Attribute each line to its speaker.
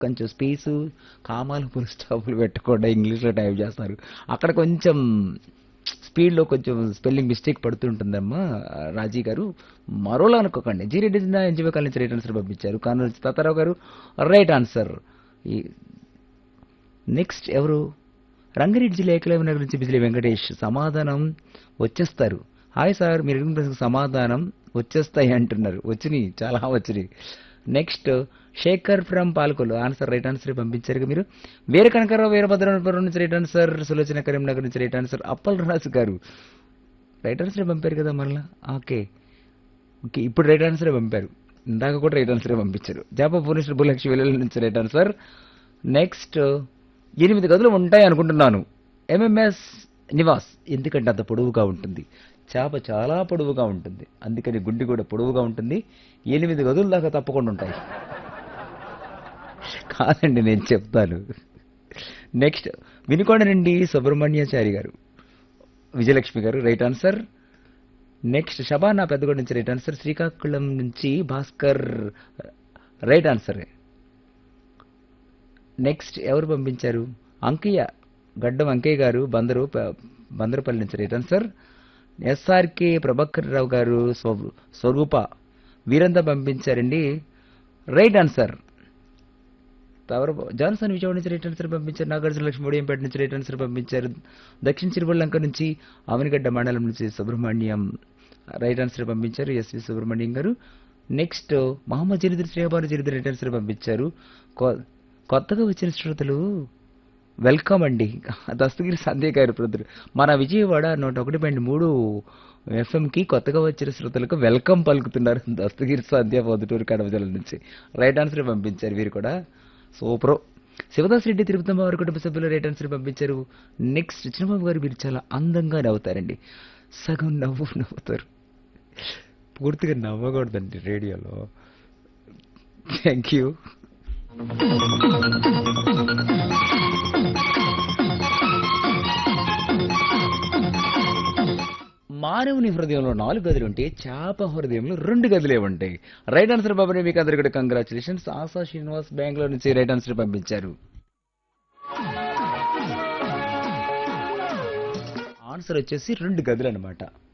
Speaker 1: కొంచెం space కామాలు full స్టాపులు పెట్టకుండా ఇంగ్లీష్లో టైప్ చేస్తారు అక్కడ కొంచెం స్పీడ్లో కొంచెం స్పెల్లింగ్ మిస్టేక్ పడుతుంటుందమ్మా రాజీ గారు మరోలా అనుకోకండి G Reddy NGO college right answer పంపించారు కాను తాతారావు గారు రైట్ ఆన్సర్ ఈ నెక్స్ట్ ఎవరు రంగారెడ్డి జిల్లా ఏకలవ్య నగర్ నుంచి బిజిలీ వెంకటేష్ సమాధానం వచ్చేస్తారు హాయ్ సార్ మీరు అడిగిన ప్రశ్నకు సమాధానం వచ్చేస్తాయి అంటున్నారు వచ్చినాయి చాలా వచ్చినాయి next Shekhar from Palakollu answer right answer పంపించారు మీరు వీర కనకరావు వీరభద్రపురం నుంచి రైట్ ఆన్సర్ సులోచన కరీంనగర్ నుంచి రైట్ ఆన్సర్ అప్పల్ రాజు గారు రైట్ ఆన్సర్ పంపారు కదా మరలా ఓకే ఓకే ఇప్పుడు రైట్ ఆన్సరే పంపారు ఇందాక కూడా రైట్ ఆన్సరే పంపించారు జాప భువనేశ్వర్ భూలక్ష్మి వెల్లుల్లి నుంచి రైట్ ఆన్సర్ నెక్స్ట్ ఎనిమిది గదులు ఉంటాయి అనుకుంటున్నాను ఎంఎంఎస్ నివాస్ ఎందుకంటే అంత పొడవుగా ఉంటుంది చేప చాలా పొడవుగా ఉంటుంది అందుకని గుండి కూడా పొడవుగా ఉంటుంది ఎనిమిది గదుల దాకా తప్పకుండా ఉంటాయి కాదండి నేను చెప్తాను నెక్స్ట్ వినుకొండ నుండి సుబ్రహ్మణ్యాచారి గారు విజయలక్ష్మి గారు right answer next Shabana Peddagonda నుంచి రైట్ ఆన్సర్ శ్రీకాకుళం నుంచి భాస్కర్ రైట్ ఆన్సర్ నెక్స్ట్ ఎవరు పంపించారు అంకయ్య గడ్డం అంకయ్య గారు బందరు ప- బందరుపల్లి నుంచి right answer SRK Prabhakar Rao గారు స్వ- స్వరూప వీరంతా పంపించారండి రైట్ ఆన్సర్ ఎవరు జాన్సన్ విజయవాడ నుంచి రైట్ ఆన్సర్ పంపించారు నాగార్జున లక్ష్మి ఒడియంపేట నుంచి రైట్ ఆన్సర్ పంపించారు దక్షిణ చిరువల్లంక నుంచి అవనిగడ్డ మండలం నుంచి సుబ్రహ్మణ్యం రైట్ ఆన్సర్ పంపించారు ఎస్వి సుబ్రహ్మణ్యం గారు నెక్స్ట్ మహమ్మద్ జరీదర్ శ్రేయబారు జరీదర్ రైట్ ఆన్సర్ పంపించారు కొ- కొత్తగా వచ్చిన శ్రోతలు వెల్కమ్ అండి దస్తగిరి సంధ్య గారు బ్రదర్ మన విజయవాడ నూట ఒకటి పాయింట్ మూడు ఎఫ్ఎంకి కొత్తగా వచ్చిన శ్రోతలకు వెల్కమ్ పలుకుతున్నారు దస్తగిరి సంధ్య పొద్దుటూరు కడప జిల్లా నుంచి రైట్ ఆన్సర్ పంపించారు వీరు కూడా సూపర్ శివదాస్ రెడ్డి తిరుపతి వారి కుటుంబ సభ్యులు రైట్ ఆన్సర్ పంపించారు నెక్స్ట్ చిన్నబాబు గారు మీరు చాలా అందంగా నవ్వుతారండి సగం నవ్వు నవ్వుతారు పూర్తిగా నవ్వకూడదండి రేడియోలో థ్యాంక్ యూ మానవుని హృదయంలో నాలుగు గదులు ఉంటే చేప హృదయంలో రెండు గదులే ఉంటాయి రైట్ ఆన్సర్ బాబుని మీకు అందరికీ కూడా కంగ్రాచులేషన్స్ ఆశా శ్రీనివాస్ బెంగళూరు నుంచి రైట్ ఆన్సర్ పంపించారు ఆన్సర్ వచ్చేసి రెండు గదులు అనమాట